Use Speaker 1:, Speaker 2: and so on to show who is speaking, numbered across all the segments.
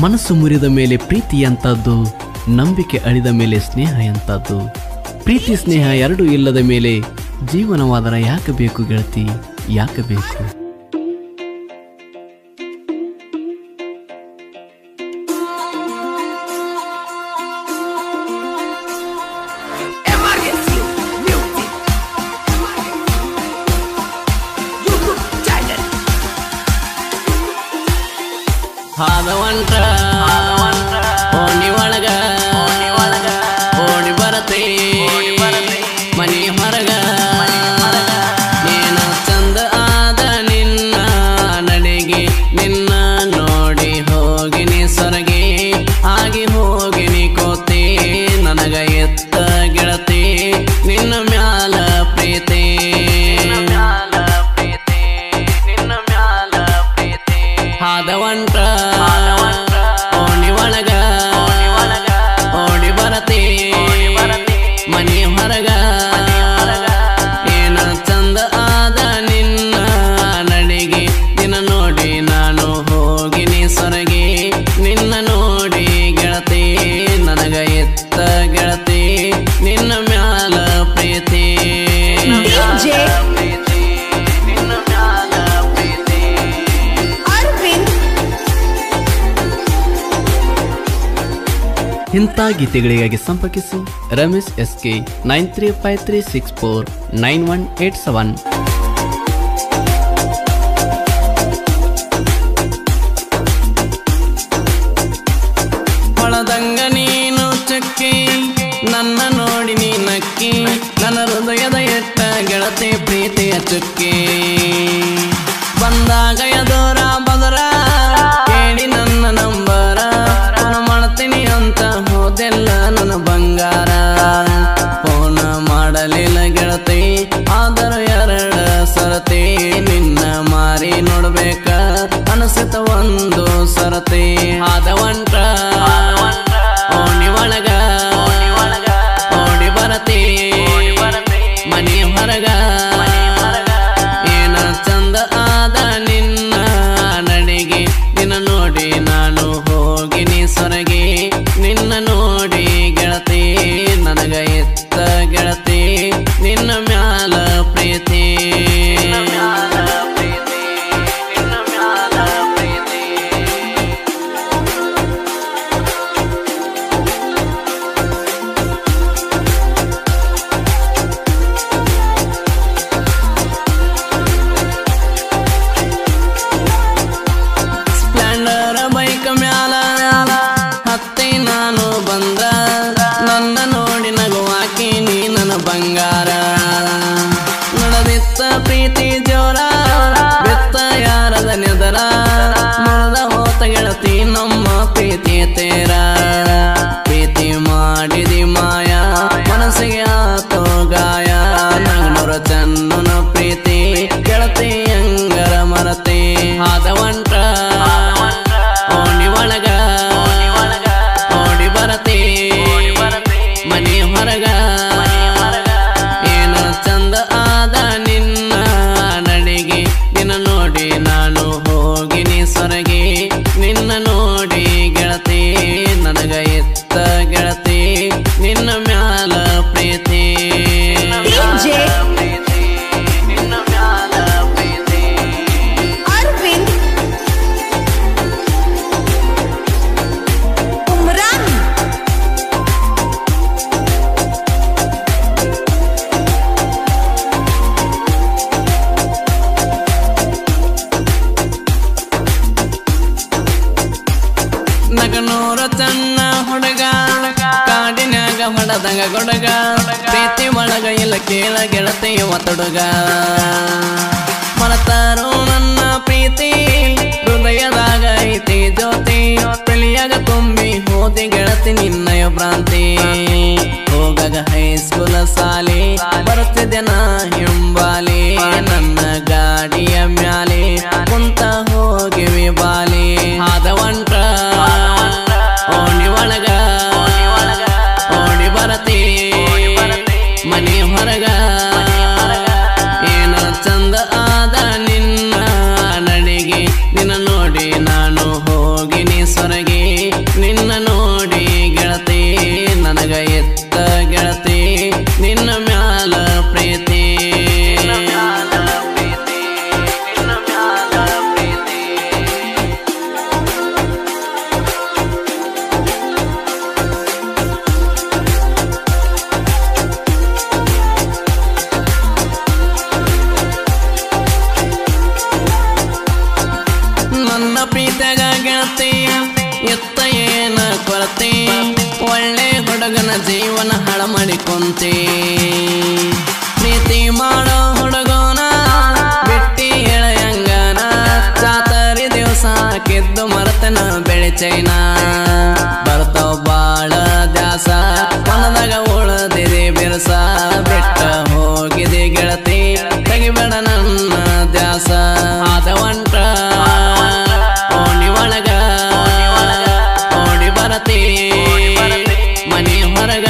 Speaker 1: ಮನಸ್ಸು ಮುರಿದ ಮೇಲೆ ಪ್ರೀತಿ ಎಂತದ್ದು ನಂಬಿಕೆ ಅಳಿದ ಮೇಲೆ ಸ್ನೇಹ ಎಂತದ್ದು ಪ್ರೀತಿ ಸ್ನೇಹ ಎರಡೂ ಇಲ್ಲದ ಮೇಲೆ ಜೀವನವಾದರ ಯಾಕೆ ಬೇಕು ಗೆಳತಿ ಯಾಕೆ ಬೇಕು
Speaker 2: Emergency Music YouTube channel
Speaker 1: ಹಾದವಂಟ ಓಣಿ ಒಳಗ ಓಡಿ ಬರತೆ ಮನಿ ಹೊರಗ ನೀನ ಚಂದ ಆದ ನಿನ್ನ ನಡೆಗೆ ನಿನ್ನ ನೋಡಿ ಹೋಗಿನಿ ಸೊರಗೆ ಆಗಿ ಹೋಗಿನಿ ಕೋತೆ ನನಗ ಎತ್ತ ಗೆಳತಿ ನಿನ್ನ ಮ್ಯಾಲ ಪ್ರೀತಿ ನಿನ್ನ ಮ್ಯಾಲ ಪ್ರೀತಿ ಹಾದವಂಟ ಓಣಿ ಒಳಗ ಓಡಿ ಬರತೆ ಮನಿ ಹೊರಗ ಏನ ಚಂದ ಆದ ನಿನ್ನ ನಡಿಗೆ ನಿನ್ನ ನೋಡಿ ನಾನು ಹೋಗಿನಿ ಸೊರಗೆ ನಿನ್ನ ನೋಡಿ ಗೆಳತಿ ನನಗ ಎತ್ತ ಗೆಳತಿ ನಿನ್ನ ಮ್ಯಾಲ ಪ್ರೀತಿ
Speaker 3: DJ.
Speaker 1: ಪ್ರೀತಿ ನಿನ್ನ ಮ್ಯಾಲ ಪ್ರೀತಿ
Speaker 3: Arvind,
Speaker 1: ಇಂಥ ಗೀತೆಗಳಿಗಾಗಿ ಸಂಪರ್ಕಿಸಿ Ramesh S K nine three five three six four nine one eight seven ಹೊಳದಂಗ ನೀನು ಚಕ್ಕಿ ನನ್ನ ನೋಡಿ ನೀ ನಕ್ಕಿ ನನ್ನ ಹೃದಯದ ಎಟ್ಟ ಗೆಳತಿ ಪ್ರೀತಿಯ ಚುಕ್ಕಿ ಬಂದಾಗ ಎದೋರ ಬದರ ಕೇಳಿ ನನ್ನ ನಂಬರ ಫೋನ್ ಮಾಡ್ತೀನಿ ಅಂತ ಹೋದೆಲ್ಲ ನನ್ನ ಬಂಗಾರ ಫೋನ್ ಮಾಡಲಿಲ್ಲ ಗೆಳತಿ ಆದರೂ ಎರಡ ಸರತಿ ನಿನ್ನ ಮಾರಿ ನೋಡ್ಬೇಕ ಅನಸಿತ ಒಂದು ಸರತಿ ಆದವಂಟ ಓಣಿ ಒಳಗ ಓಡಿ ಬರತಿ ಮನಿ ಹೊರಗ ಏನ ಚಂದ ಆದ ನಿನ್ನ ನಡಿಗೆ ನಿನ್ನ ನೋಡಿ ನಾನು ಹೋಗಿನಿ ಸೊರಗೆ ನಿನ್ನ ನೋಡಿ ಗೆಳತಿ ನನಗ ಎತ್ತ ಗೆಳತಿ ನಿನ್ನ ಮ್ಯಾಲ ಪ್ರೀತಿ ನಿನ್ನ ಮ್ಯಾಲ ಪ್ರೀತಿ ಸ್ಪ್ಲೆಂಡರ್ ಬೈಕ್ ಮ್ಯಾಲ ಹತ್ತಿ ನಾನು ಬಂದ ನನ್ನ ನೋಡಿ ನಗುವಾಕಿ ನೀ ನನ್ನ ಬಂಗಾರ ನಡೆದಿತ್ತ ಪ್ರೀತಿ ಜೋರ ಬಿತ್ತ ಯಾರದ ನೆದರ ಮುಳ್ದ ಹೋತ ಗೆಳತಿ ನಮ್ಮ ಪ್ರೀತಿ ತೇರ ಪ್ರೀತಿ ಮಾಡಿದಿ ಮಾಯ ಮನಸ್ಸಿಗೆ ಆತೋ ಗಾಯ ನಂಗ್ನೂರ ಚನ್ನನ ಪ್ರೀತಿ ಗೆಳತಿ ಅಂಗರ ಮರತೆ ಆದವಂಟ ಓಣಿ ಒಳಗ ಓಡಿ ಬರತೆ ಮನಿ ಹೊರಗ ಏನ ಚಂದ ಆದ ನಿನ್ನ ನಡಿಗೆ ನಿನ್ನ ನೋಡಿ ನಾನು ಹೋಗಿನಿ ಸೊರಗೆ ನಿನ್ನ ನೋಡಿ ಗೆಳತಿ ನನಗ ಎತ್ತ ಗೆಳತಿ ನಿನ್ನ ಮ್ಯಾಲ ಪ್ರೀತಿ
Speaker 3: DJ.
Speaker 1: ಪ್ರೀತಿ ನಿನ್ನ ಮ್ಯಾಲ ಪ್ರೀತಿ
Speaker 3: Arvind, Umran,
Speaker 1: ನಗನೂರ ಚನ್ನ ಹುಡುಗ ಕಾಡಿನ್ಯಾಗ ಹೊಡದಂಗ ಗೊಡಗ ಪ್ರೀತಿ ಒಳಗ ಇಲ್ಲ ಕೇಳ ಗೆಳತಿಯ ಒತ್ತಡುಗ ಮನತಾರೋ ನನ್ನ ಪ್ರೀತಿ ಹೃದಯದಾಗ ಐತಿ ಜ್ಯೋತಿ ತಲಿಯಾಗ ತುಂಬಿ ಹೋದಿ ಗೆಳತಿ ನಿನ್ನಯ ಭ್ರಾಂತಿ ಹೋಗಾಗ ಹೈಸ್ಕೂಲ ಸಾಲಿ ಬರುತ್ತಿದ್ದೆ ನಾ ಹಿಂಬಾಲಿ ನನ್ನ ಗಾಡಿಯ ಮ್ಯಾಲೆ ಕುಂತ ಹೋಗಿವಿ ಬಾಲಿ ಆದವಂಟ್ರ ಓಣಿ ಒಳಗ ಓಡಿ ಬರತಿ ಮನಿ ಹೊರಗ ಏನ ಚಂದ ಆದ ನಿನ್ನ ನಡಿಗೆ ನಿನ್ನ ನೋಡಿ ನಾನು ಹೋಗಿನಿ ಸೊರಗೆ ಸೊರಗಿ ನಿನ್ನ ನೋಡಿ ಗೆಳತಿ ನನಗ ಎತ್ತ ಗೆಳತಿ ನಿನ್ನ ಮ್ಯಾಲ ಪ್ರೀತಿ ನನ್ನ ಪ್ರೀತಿಯಾಗ ಗೆಳತಿ ಎತ್ತ ಏನ ಕೊರತೆ ಒಳ್ಳೆ ಹುಡುಗನ ಜೀವನ ಹಾಳ ಮಾಡಿಕೊಂತೆ ಪ್ರೀತಿ ಮಾಡೋ ಹುಡುಗನ ಬಿಟ್ಟಿ ಎಳೆಯಂಗನ ಚಾತರಿ ದಿವಸ ಕೆದ್ದು ಮರತನ ಬೆಳಿಚೈನ ಬರ್ತಾವ ಬಾಳ ದ್ಯಾಸ ಮನದಾಗ ಉಳದಿದೆ ಬಿರಸ ಬಿಟ್ಟ ಹೋಗಿದೆ ಗೆಳತಿ ತೆಗಿಬೇಡ ನನ್ನ ದ್ಯಾಸ ಆದ ಒಂಟ ಓಣಿ ಒಳಗ ಓಡಿ ಬರತಿ ಮನೆ ಹೊರಗ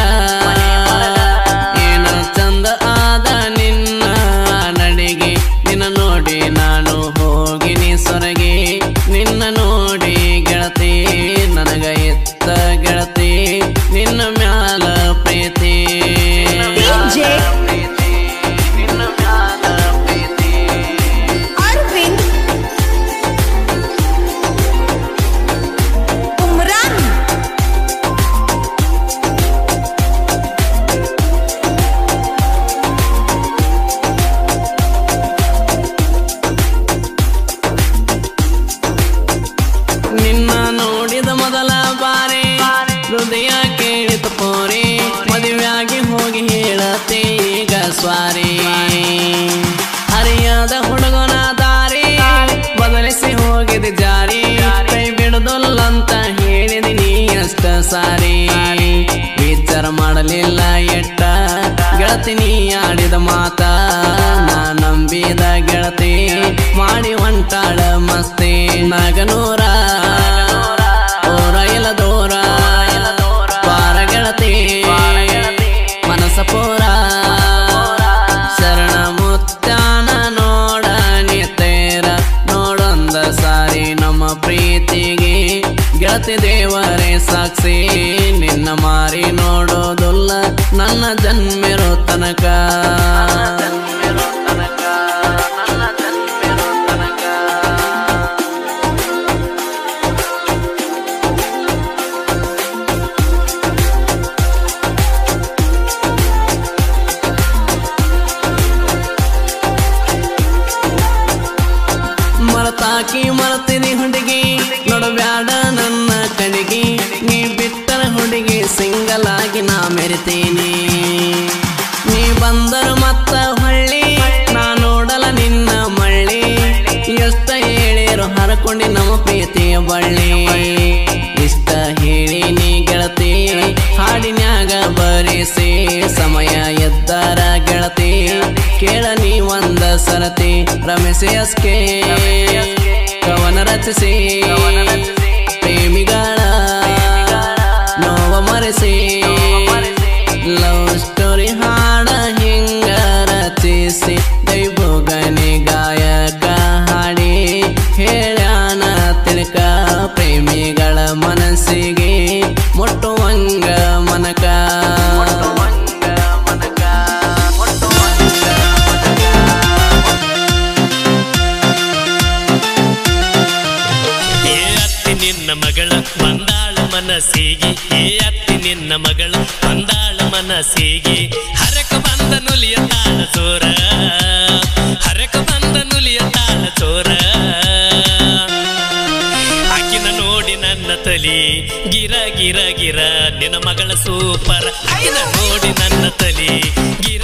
Speaker 1: ಏನ ಚಂದ ಆದ ನಿನ್ನ ನಡಿಗೆ ನಿನ್ನ ನೋಡಿ ನಾನು ಹೋಗಿನಿ ಸೊರಗಿ ನಿನ್ನ ನೋಡಿ ಗೆಳತಿ ನನಗ ಎತ್ತ ಗೆಳತಿ ನಿನ್ನ ಮ್ಯಾಲ ಪ್ರೀತಿ
Speaker 3: DJ
Speaker 1: ನಿನ್ನ ಮ್ಯಾಲ ಪ್ರೀತಿ
Speaker 3: ಅರವಿಂದ್ ಉಮ್ರಾನ್
Speaker 1: ನಿನ್ನ ನೋಡಿದ ಮೊದಲ ಬಾರಿ ಹೃದಯ ಕೇಳಿತು ಪೋರಿ ಮದುವೆಯಾಗಿ ಹೋಗಿ ಹೇಳತ್ತೆ ಈಗ ಸ್ವಾರಿ ಅರಿಯಾದ ಹುಡುಗನ ದಾರಿ ಬದಲಿಸಿ ಹೋಗಿದೆ ಜಾರಿ ಕೈ ಬಿಡುದಲ್ಲಂತ ಹೇಳಿದಿ ನೀ ಅಷ್ಟ ಸಾರಿ ವಿಚಾರ ಮಾಡಲಿಲ್ಲ ಎಟ್ಟ ಗೆಳತಿ ನೀ ಆಡಿದ ಮಾತ ನಾ ನಂಬಿದ ಗೆಳತಿ ಮಾಡಿ ಹೊಂಟಾಳ ಮಸ್ತಿ ನಗನೂರ ಓರ ಇಲ್ಲ ದೂರ ಪಾರ ಗೆಳತಿ ಮನಸ ಪೂರ ಶರಣ ಮುತ್ತಾನ ನೋಡ ನಿತೇರ ನೋಡೊಂದ ಸಾರಿ ನಮ್ಮ ಪ್ರೀತಿಗೆ ಗೆಳತಿ ದೇವರೇ ಸಾಕ್ಷಿ ನಿನ್ನ ಮಾರಿ ನೋಡೋದಿಲ್ಲ ನನ್ನ ಜನ್ಮಿರೋ ತನಕ ಮರತಾಕಿ ಮರತಿನಿ ಹುಡುಗಿ ನೋಡಬ್ಯಾಡ ನನ್ನ ಕಣಿಗಿ ನೀ ಬಿಟ್ಟರ ಹುಡುಗಿ ಸಿಂಗಲ್ ಆಗಿ ನಾ ಮೆರಿತೀನಿ ನೀ ಬಂದರ ಮತ್ತ ಹೊಳ್ಳಿ ನಾ ನೋಡಲ ನಿನ್ನ ಮಳ್ಳಿ ಎಷ್ಟ ಹೇಳಿರು ಹರಕೊಂಡಿ ನಮ್ಮ ಪ್ರೀತಿಯ ಬಳ್ಳಿ ಇಷ್ಟ ಹೇಳಿ ನೀ ಗೆಳತಿ ಹಾಡಿನ್ಯಾಗ ಬರಿಸಿ ಸಮಯ ಎದ್ದರ ಗೆಳತಿ ಕೇಳ ನೀ ಒಂದ ಸರತಿ ರಮೇಶ್ ಎಸ್ಕೆ ಕವನ ರಚಿಸಿ ಪ್ರೇಮಿಗಳ ನೋವ ಮರೆಸಿ ಲವ್ ಸ್ಟೋರಿ ಹಾಡ ಹಿಂಗ ರಚಿಸಿ ದೈವಗನಿ ಗಾಯಕ ಹಾಡಿ ಹೇಳ್ಯಾನ ತಿಳ್ಕ ಪ್ರೇಮಿಗಳ ಮನಸ್ಸಿಗೆ ಮುಟ್ಟುವಂಗ ಮನಕ
Speaker 4: ಏ ಅತ್ತಿ ನಿನ್ನ ಮಗಳ ಬಂದಾಳ ಮನಸ್ಸಿಗೆ ಏ ಅತ್ತಿ ನಿನ್ನ ಮಗಳ ಬಂದಾಳ ಮನಸ್ಸಿಗೆ ಹರಕ ಬಂದ ನುಲಿಯ ತಾಳ ಚೋರ ಹರಕ ಬಂದ ನುಲಿಯ ತಾಳ ಚೋರ ಆಕಿನ ನೋಡಿ ನನ್ನ ತಲಿ ಗಿರ ಗಿರ ಗಿರ ನಿನ್ನ ಮಗಳ ಸೂಪರ್ ಆಕಿನ ನೋಡಿ ನನ್ನ ತಲಿ ಗಿರ